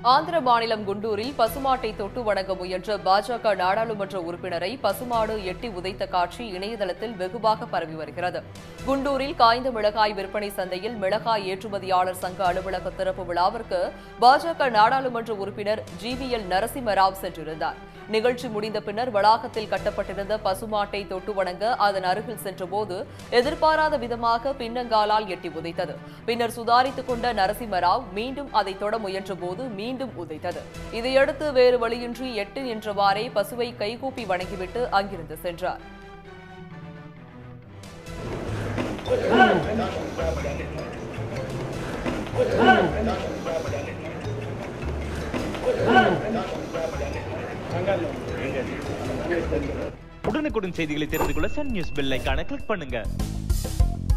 ஆந்திர மாநிலம் குண்டூரில் பசுமாட்டை தொட்டு வணங்க முயன்ற பாஜக நாடாளுமன்ற உறுப்பினரை பசுமாடு எட்டி உதைத்த காட்சி இணையதளத்தில் வெகுவாக பரவி வருகிறது குண்டூரில் காய்ந்த மிளகாய் விற்பனை சந்தையில் மிளகாய் ஏற்றுமதியாளர் சங்க அலுவலக திறப்பு விழாவிற்கு பாஜக நாடாளுமன்ற உறுப்பினர் ஜிவிஎல் நரசிம்மராவ் சென்றிருந்தார் நிகழ்ச்சி முடிந்த பின்னர் வளாகத்தில் கட்டப்பட்டிருந்த பசுமாட்டை தொட்டு வணங்க அதன் அருகில் சென்றபோது எதிர்பாராத விதமாக பின்னங்காலால் எட்டி உதைத்தது பின்னர் சுதாரித்துக் கொண்ட நரசிம்மராவ் மீண்டும் அதை தொட முயன்றபோது மீண்டும் உதைத்தது இதையடுத்து வேறு வழியின்றி எட்டு நின்றவாறே பசுவை கைகூப்பி வணங்கிவிட்டு அங்கிருந்து சென்றார் உடனுக்குடன் செய்திகளை தெரிந்து கொள்ள சன் நியூஸ் பெல் ஐகானை கிளிக் பண்ணுங்க